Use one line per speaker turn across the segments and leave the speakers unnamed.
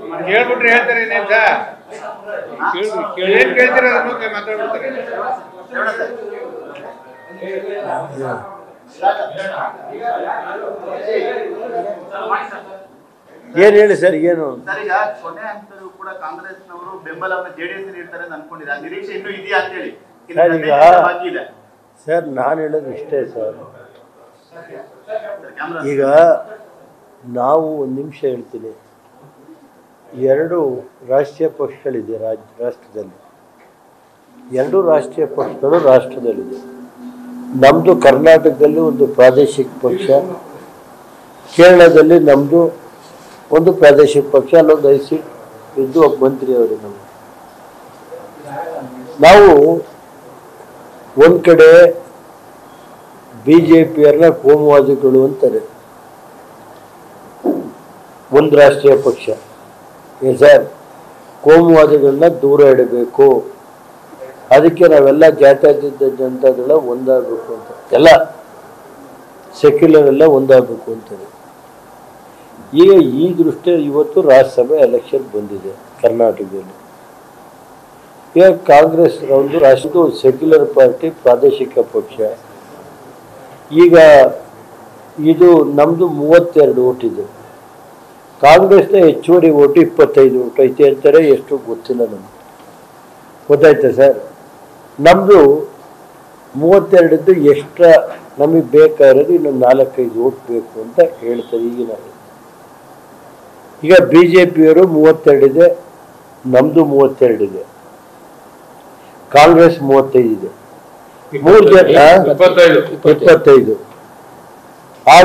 ಕೇಳ್ಬಿಟ್ರೆ ಹೇಳ್ತಾರೆ ಇನ್ನೇನ್ ಸರ್ ಏನ್ ಕೇಳ್ತೀರ ಅದ್ರ ಬಗ್ಗೆ ಮಾತಾಡ್ಬಿಡ್ತಾರೆ
ಏನು ಹೇಳಿ ಸರ್ ಏನು
ಸರ್ ಈಗ ಕೊನೆ ಹಂತದಲ್ಲೂ ಕೂಡ ಕಾಂಗ್ರೆಸ್ನವರು ಬೆಂಬಲವನ್ನು ಜೆಡಿಎಸ್ ನೀಡ್ತಾರೆ ಅಂತ ಅನ್ಕೊಂಡಿದ್ದಾರೆ ಆ ನಿರೀಕ್ಷೆ ಇನ್ನೂ ಇದೆಯಾ ಅಂತ ಹೇಳಿ ಇನ್ನು
ಸರ್, ಈಗ-
ಹದಿನೈದು ದಿನ ಬಾಕಿ ಇದೆ
ಸರ್ ನಾನು ಹೇಳೋದು ಇಷ್ಟೇ ಸರ್
ಸರ್, ಕ್ಯಾಮ್ರಾ
ಈಗ ನಾವು ಒಂದು ನಿಮಿಷ ಹೇಳ್ತೀನಿ ಎರಡು ರಾಷ್ಟ್ರೀಯ ಪಕ್ಷಗಳಿದೆ ರಾಜ್ ರಾಷ್ಟ್ರದಲ್ಲಿ ಎರಡು ರಾಷ್ಟ್ರೀಯ ಪಕ್ಷಗಳು ರಾಷ್ಟ್ರದಲ್ಲಿದೆ ನಮ್ಮದು ಕರ್ನಾಟಕದಲ್ಲಿ ಒಂದು ಪ್ರಾದೇಶಿಕ ಪಕ್ಷ ಕೇರಳದಲ್ಲಿ ನಮ್ಮದು ಒಂದು ಪ್ರಾದೇಶಿಕ ಪಕ್ಷ ಅಲ್ಲೊಂದು ಐದು ಸೀಟ್ ಇದ್ದು ಒಬ್ಬ ಮಂತ್ರಿ ಅವರು ನಮಗೆ ನಾವು ಒಂದು ಕಡೆ ಬಿ ಜೆ ಪಿಯವ್ರನ್ನ ಕೋಮುವಾದಿಗಳು ಅಂತಾರೆ ಒಂದು ರಾಷ್ಟ್ರೀಯ ಪಕ್ಷ ಏನ್ ಸರ್ ಕೋಮುವಾದಿಗಳನ್ನ ದೂರ ಇಡಬೇಕು ಅದಕ್ಕೆ ನಾವೆಲ್ಲ ಜಾತ್ಯತೀತ ಜನತಾದಳ ಒಂದಾಗಬೇಕು ಅಂತ ಎಲ್ಲ ಸೆಕ್ಯುಲರ್ ಎಲ್ಲ ಒಂದಾಗಬೇಕು ಅಂತಾರೆ ಈಗ ಈ ದೃಷ್ಟಿ ಇವತ್ತು ರಾಜ್ಯಸಭೆ ಎಲೆಕ್ಷನ್ ಬಂದಿದೆ ಕರ್ನಾಟಕದಲ್ಲಿ ಈಗ ಕಾಂಗ್ರೆಸ್ ಒಂದು ರಾಷ್ಟ್ರದ ಸೆಕ್ಯುಲರ್ ಪಾರ್ಟಿ ಪ್ರಾದೇಶಿಕ ಪಕ್ಷ ಈಗ ಇದು ನಮ್ಮದು ಮೂವತ್ತೆರಡು ಓಟ್ ಇದೆ ಕಾಂಗ್ರೆಸ್ನ ಹೆಚ್ಚುವರಿ ಓಟು ಇಪ್ಪತ್ತೈದು ಓಟ್ ಐತೆ ಅಂತಾರೆ ಎಷ್ಟು ಗೊತ್ತಿಲ್ಲ ನಮ್ಗೆ ಗೊತ್ತಾಯ್ತಾ ಸರ್ ನಮ್ಮದು ಮೂವತ್ತೆರಡದ್ದು ಎಕ್ಸ್ಟ್ರಾ ನಮಗೆ ಬೇಕಾಗಿರೋದು ಇನ್ನೊಂದು ನಾಲ್ಕೈದು ಓಟ್ ಬೇಕು ಅಂತ ಹೇಳ್ತಾರೆ ಈಗಿನ ಈಗ ಬಿ ಜೆ ಪಿಯವರು ಮೂವತ್ತೆರಡಿದೆ ನಮ್ಮದು ಮೂವತ್ತೆರಡಿದೆ ಕಾಂಗ್ರೆಸ್ ಮೂವತ್ತೈದು ಇದೆ ಮೂರು ಜನ
ಇಪ್ಪತ್ತೈದು
ಇಪ್ಪತ್ತೈದು ಆಗ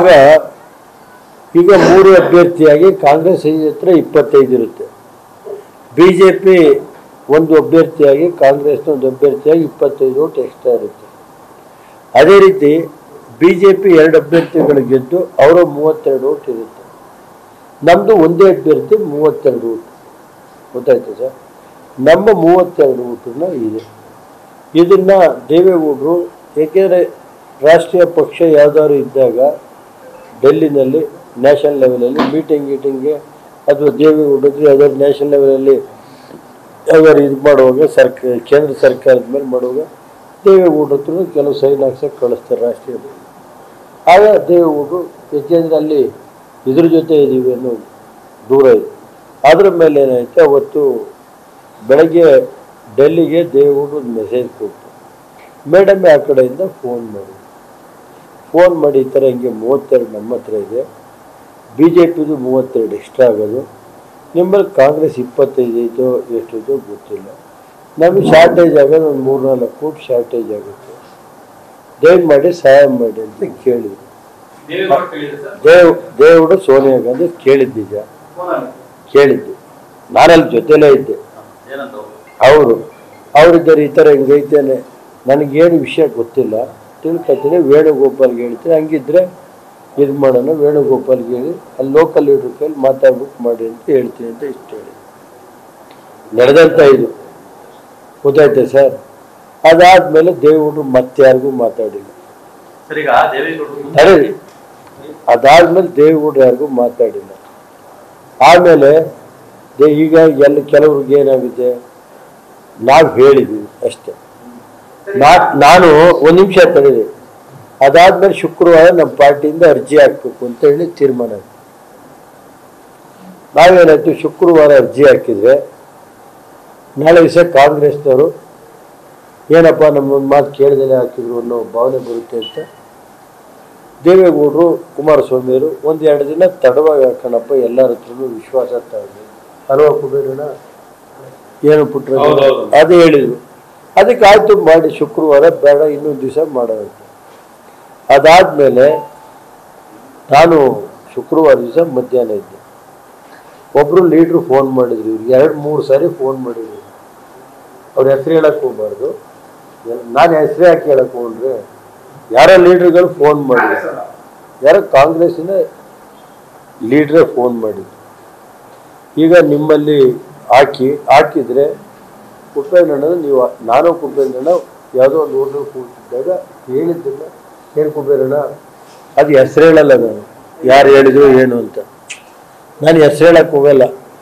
ಈಗ ಮೂರು ಅಭ್ಯರ್ಥಿಯಾಗಿ ಕಾಂಗ್ರೆಸ್ ಐದು ಹತ್ರ ಇಪ್ಪತ್ತೈದು ಇರುತ್ತೆ ಬಿ ಜೆ ಪಿ ಒಂದು ಅಭ್ಯರ್ಥಿಯಾಗಿ ಕಾಂಗ್ರೆಸ್ನ ಒಂದು ಅಭ್ಯರ್ಥಿಯಾಗಿ ಇಪ್ಪತ್ತೈದು ಓಟ್ ಎಕ್ಸ್ಟ್ರಾ ಇರುತ್ತೆ ಅದೇ ರೀತಿ ಬಿ ಜೆ ಪಿ ಎರಡು ಅಭ್ಯರ್ಥಿಗಳು ಗೆದ್ದು ಅವರ ಮೂವತ್ತೆರಡು ಓಟ್ ಇರುತ್ತೆ ನಮ್ಮದು ಒಂದೇ ಅಭ್ಯರ್ಥಿ ಮೂವತ್ತೆರಡು ಓಟ್ ಗೊತ್ತಾಯ್ತು ಸರ್ ನಮ್ಮ ಮೂವತ್ತೆರಡು ಓಟನ್ನ ಇದೆ ಇದನ್ನ ದೇವೇಗೌಡರು ಏಕೆಂದರೆ ರಾಷ್ಟ್ರೀಯ ಪಕ್ಷ ಯಾವ್ದಾದ್ರು ಇದ್ದಾಗ ಡೆಲ್ಲಿನಲ್ಲಿ ನ್ಯಾಷನಲ್ ಲೆವೆಲಲ್ಲಿ ಮೀಟಿಂಗ್ ಗೀಟಿಂಗ್ಗೆ ಅಥವಾ ದೇವೇಗೌಡರು ಯಾವ್ದಾದ್ರು ನ್ಯಾಷನಲ್ ಲೆವೆಲಲ್ಲಿ ಯಾವ್ದಾದ್ರು ಇದು ಮಾಡುವಾಗ ಸರ್ಕಾರ ಕೇಂದ್ರ ಸರ್ಕಾರದ ಮೇಲೆ ಮಾಡುವಾಗ ದೇವೇಗೌಡರ ಹತ್ರ ಕೆಲವು ಸೈನ್ ಹಾಕ್ಸಕ್ಕೆ ಕಳಿಸ್ತಾರೆ ರಾಷ್ಟ್ರೀಯ ಪಕ್ಷ. ಆಗ ದೇವೇಗೌಡರು ಏಕೆಂದರೆ ಅಲ್ಲಿ ಇದ್ರ ಜೊತೆ ಇದ್ದೀವಿ ಅನ್ನೋ ದೂರ ಇದೆ ಅದ್ರ ಮೇಲೆ ಏನಾಯ್ತು ಅವತ್ತು ಬೆಳಗ್ಗೆ ಡೆಲ್ಲಿಗೆ ದೇವೇಗೌಡರು ಒಂದು ಮೆಸೇಜ್ ಕೊಟ್ಟು ಮೇಡಮ್ ಆ ಕಡೆಯಿಂದ ಫೋನ್ ಮಾಡಿ ಫೋನ್ ಮಾಡಿ ಈ ಥರ ಹಿಂಗೆ ಮೂವತ್ತೆರಡು ನಮ್ಮ ಹತ್ರ ಇದೆ ಬಿ ಜೆ ಪಿದು ಮೂವತ್ತೆರಡು ಎಕ್ಸ್ಟ್ರಾ ಆಗೋದು ನಿಮ್ಮಲ್ಲಿ ಕಾಂಗ್ರೆಸ್ ಇಪ್ಪತ್ತೈದು ಐತೋ ಎಷ್ಟಿದೋ ಗೊತ್ತಿಲ್ಲ ನಮಗೆ ಶಾರ್ಟೇಜ್ ಆಗೋದು ಒಂದು ಮೂರು ನಾಲ್ಕು ಕೋಟಿ ಶಾರ್ಟೇಜ್ ಆಗುತ್ತೆ ದಯಮಾಡಿ ಸಹಾಯ ಮಾಡಿ ಅಂತ ಕೇಳಿದ್ರು ದೇವ್ ದೇವರು ಸೋನಿಯಾ ಗಾಂಧಿ ಕೇಳಿದ್ದು ನಿಜ ಕೇಳಿದ್ದು ನಾನಲ್ಲಿ ಜೊತೆಲೇ ಇದ್ದೆ
ಏನಂತ
ಅವರು ಅವರಿದ್ದಾರೆ ಈ ಥರ ಹಿಂಗೈತೇನೆ ನನಗೇನು ವಿಷಯ ಗೊತ್ತಿಲ್ಲ ತಿಳ್ಕೊತೀನಿ ವೇಣುಗೋಪಾಲ್ಗೆ ಹೇಳ್ತೀನಿ ಹಂಗಿದ್ರೆ ಇದು ಮಾಡೋಣ ವೇಣುಗೋಪಾಲ್ಗೆ ಹೇಳಿ ಅಲ್ಲಿ ಲೋಕಲ್ ಲೀಡ್ರ್ ಕೈಲಿ ಮಾತಾಡ್ಬಿಟ್ಟು ಮಾಡಿ ಅಂತ ಹೇಳ್ತೀನಿ ಅಂತ ಇಷ್ಟು ಹೇಳಿ ನಡೆದಂಥ ಇದು ಗೊತ್ತಾಯ್ತಾ ಸರ್ ಅದಾದ್ಮೇಲೆ ದೇವರು ಮತ್ತೆ ಯಾರಿಗೂ ಮಾತಾಡಿಲ್ಲ
ಸರ್ ಈಗ ದೇವೇಗೌಡರು
ತಡೀರಿ ಅದಾದ್ಮೇಲೆ ದೇವೇಗೌಡರು ಯಾರಿಗೂ ಮಾತಾಡಿಲ್ಲ ಆಮೇಲೆ ದೇ- ಈಗ ಎಲ್ಲ ಕೆಲವ್ರಿಗೆ ಏನಾಗಿದೆ ನಾವು ಹೇಳಿದ್ವಿ ಅಷ್ಟೇ ನಾ ನಾನು ಒಂದು ನಿಮಿಷ ತಡೀರಿ ಅದಾದ್ಮೇಲೆ ಶುಕ್ರವಾರ ನಮ್ಮ ಪಾರ್ಟಿಯಿಂದ ಅರ್ಜಿ ಹಾಕ್ಬೇಕು ಅಂತ ಹೇಳಿ ತೀರ್ಮಾನ ಆಯ್ತು ನಾವೇನಾಯ್ತು ಶುಕ್ರವಾರ ಅರ್ಜಿ ಹಾಕಿದ್ರೆ ನಾಳೆ ದಿವಸ ಕಾಂಗ್ರೆಸ್ನವರು ಏನಪ್ಪ ನಮ್ಮೊಂದು ಮಾತು ಕೇಳ್ದೇನೆ ಹಾಕಿದ್ರು ಅನ್ನೋ ಭಾವನೆ ಬರುತ್ತೆ ಅಂತ ದೇವೇಗೌಡರು ಕುಮಾರಸ್ವಾಮಿಯವರು ಒಂದು ಎರಡು ದಿನ ತಡವಾಗಿ ಹಾಕೋಣಪ್ಪ ಎಲ್ಲರ ಹತ್ರನೂ ವಿಶ್ವಾಸ ತಗೊಂಡು ಅಲ್ವಾ ಕುಬೇರಣ್ಣ ಏನು ಪುಟ್ರ
ಹೌದೌದು.
ಅದೇ ಹೇಳಿದ್ರು ಅದಕ್ಕೆ ಆಯ್ತು ಮಾಡಿ ಶುಕ್ರವಾರ ಬೇಡ ಇನ್ನೊಂದು ದಿವಸ ಮಾಡೋದು ಅದಾದ್ಮೇಲೆ ನಾನು ಶುಕ್ರವಾರ ದಿವಸ ಮಧ್ಯಾಹ್ನ ಇದ್ದೆ ಒಬ್ರು ಲೀಡ್ರು ಫೋನ್ ಮಾಡಿದ್ರು ಇವ್ರಿಗೆ ಎರಡು ಮೂರು ಸಾರಿ ಫೋನ್ ಮಾಡಿದ್ರು ಅವ್ರ ಹೆಸರು ಹೇಳಕ್ ಹೋಗ್ಬಾರ್ದು ನಾನು ಹೆಸರು ಯಾಕೆ ಹೇಳಕ್ ಹೋಗ್ರೆ ಯಾರೋ ಲೀಡ್ರ್ಗಳು ಫೋನ್ ಮಾಡಿದ್ರು ಯಾರೋ ಕಾಂಗ್ರೆಸ್ಸಿನ ಲೀಡ್ರೇ ಫೋನ್ ಮಾಡಿದ್ರು ಈಗ ನಿಮ್ಮಲ್ಲಿ ಹಾಕಿ ಹಾಕಿದ್ರೆ ಪುಟ್ಟಣ್ಣನ ನೀವು ನಾನು ಪುಟ್ಟಣ್ಣ ಯಾವುದೋ ಒಂದು ಹೋಟೆಲ್ ಕೂತಿದ್ದಾಗ ಹೇಳಿದ್ದನ್ನ ಏನು ಕುಬೇರಣ್ಣ ಅದು ಹೆಸರು ಹೇಳಲ್ಲ ನಾನು ಯಾರು ಹೇಳಿದ್ರು ಏನು ಅಂತ ನಾನು ಹೆಸರು ಹೇಳಕ್ಕೆ ಹೋಗಲ್ಲ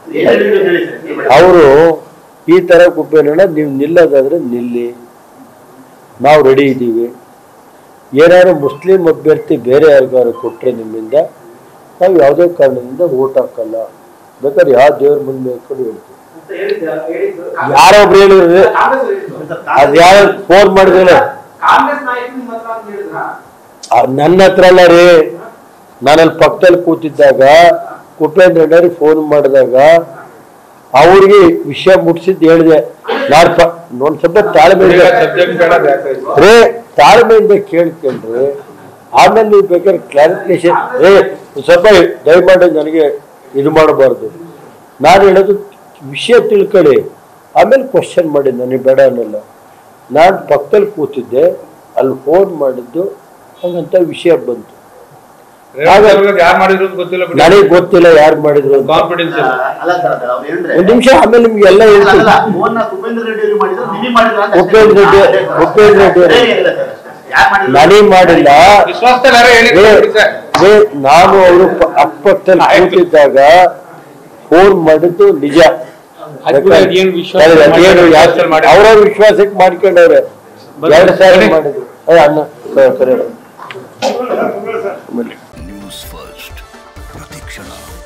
ಏನ್ ಹೇಳಿದ್ರು ಹೇಳಿ ಸರ್, ಏನ್ ಮಾಡಿ?
ಅವರು ಈ ಥರ ಕುಪ್ಪೇನಣ್ಣ ನೀವು ನಿಲ್ಲೋದಾದ್ರೆ ನಿಲ್ಲಿ ನಾವು ರೆಡಿ ಇದ್ದೀವಿ ಏನಾದ್ರು ಮುಸ್ಲಿಂ ಅಭ್ಯರ್ಥಿ ಬೇರೆ ಯಾರಿಗಾರು ಕೊಟ್ಟರೆ ನಿಮ್ಮಿಂದ ನಾವು ಯಾವುದೇ ಕಾರಣದಿಂದ ಓಟ್ ಹಾಕಲ್ಲ ಬೇಕಾದ್ರೆ ಯಾವ ದೇವ್ರ ಮುಂದೆ ಬೇಕಾದ್ರೂ ಹೇಳ್ತೀವಿ ಯಾರೋ ಒಬ್ರು ಹೇಳಿದ್ರೆ ಅದು ಯಾರು ಫೋನ್ ಮಾಡಿದ್ರೆ
ಕಾಂಗ್ರೆಸ್ ನಾಯಕರು ನಿಮ್ಮ ಹತ್ರ ಅಂತ ಹೇಳಿದ್ರ
ನನ್ನ ಹತ್ರ ಅಲ್ಲ ರೀ ನಾನಲ್ಲಿ ಪಕ್ಕದಲ್ಲಿ ಕೂತಿದ್ದಾಗ ಕುಪೇಂದ್ರ ಅಣ್ಣವ್ರಿಗೆ ಫೋನ್ ಮಾಡಿದಾಗ ಅವ್ರಿಗೆ ವಿಷಯ ಮುಟ್ಸಿದ್ದು ಹೇಳಿದೆ ನಾನು ಪ ಒಂದು ಸ್ವಲ್ಪ ತಾಳ್ಮೆಯಿಂದ
ಸಬ್ಜೆಕ್ಟ್ ಬೇಡ ಬೇಕಾಯ್ತು.
ರೇ ತಾಳ್ಮೆಯಿಂದ ಕೇಳ್ಕೊಂಡ್ರೆ ಆಮೇಲೆ ನೀವು ಬೇಕಾದ್ರೆ ಕ್ಲಾರಿಫಿಕೇಶನ್ ರೇ ಒಂದ್ ಸ್ವಲ್ಪ ದಯಮಾಡಿ ನನಗೆ ಇದು ಮಾಡಬಾರ್ದು ನಾನು ಹೇಳೋದು ವಿಷಯ ತಿಳ್ಕೊಳ್ಳಿ ಆಮೇಲೆ ಕ್ವಶನ್ ಮಾಡಿ ನನಗೆ ಬೇಡ ಅನ್ನಲ್ಲ ನಾನು ಪಕ್ಕದಲ್ಲಿ ಕೂತಿದ್ದೆ ಅಲ್ಲಿ ಫೋನ್ ಮಾಡಿದ್ದು ಹಂಗಂತ ವಿಷಯ ಬಂತು
ರೇವಂತ್ ಅವ್ರಿಗೆ ಯಾರ್ ಮಾಡಿದ್ರು ಅಂತ ಗೊತ್ತಿಲ್ಲ ಬಿಡಿ
ನನಗೆ ಗೊತ್ತಿಲ್ಲ ಯಾರು ಮಾಡಿದ್ರು ಅಂತ
ಕಾನ್ಫಿಡೆನ್ಸ್
ಆ, ಅಲ್ಲ ಸರ್ ಅದು ಅವ್ರು ಏನಂದ್ರೆ
ಒಂದ್ ನಿಮಿಷ ಆಮೇಲೆ ನಿಮ್ಗೆ ಎಲ್ಲ
ಅಲ್ಲ,
ಹೇಳ್ತೀನಿ
ಅಲ್ಲ, ಫೋನ್ನ ಉಪೇಂದ್ರ ರೆಡ್ಡಿ ಅವರು ಮಾಡಿದ್ರು ನಿಮಗೆ ಮಾಡಿದ್ರು ಅಂತ ಅಷ್ಟೇ.
ಉಪೇಂದ್ರ ರೆಡ್ಡಿ-
ಅದೇ ಸರ್.
ಉಪೇಂದ್ರ ರೆಡ್ಡಿ ಅವರು-
ಬೇರೆ ಏನಿಲ್ಲ ಸರ್ ಅಷ್ಟೇ. ಯಾರ್ ಮಾಡಿದ್ರು?
ನನಗೆ ಮಾಡಿಲ್ಲ
ವಿಶ್ವಾಸದಲ್ಲಿ ಯಾರೋ ಹೇಳಿ
ರೇ,
ಸರ್
ರೇ, ನಾನು ಅವರು ಅಕ್ಕಪಕ್ಕದಲ್ಲಿ ಕೂತಿದ್ದಾಗ ಫೋನ್ ಮಾಡಿದ್ದು ನಿಜ
ಅದ್ ಬಿಡು, ಅದೇನು ವಿಶ್ವಾಸ
ಸರಿ, ಅದೇನು
ಮಾಡಿ-
ಯಾಕೆ
ವಿಶ್ವಾಸ ಮಾಡಿ.
ಅವ್ರವ್ರ ವಿಶ್ವಾಸಕ್ಕೆ ಮಾಡ್ಕೊಂಡವ್ರೆ
ಬನ್ನಿ,
ಎರಡು ಸಾರಿ
ಬನ್ನಿ.
ಮಾಡಿದ್ರು ಏ, ಅಣ್ಣ ಸರಿ, ಸರಿ
ನ್ಯೂಸ್ ಫಸ್ಟ್ ಪ್ರತಿಕ್ಷಣ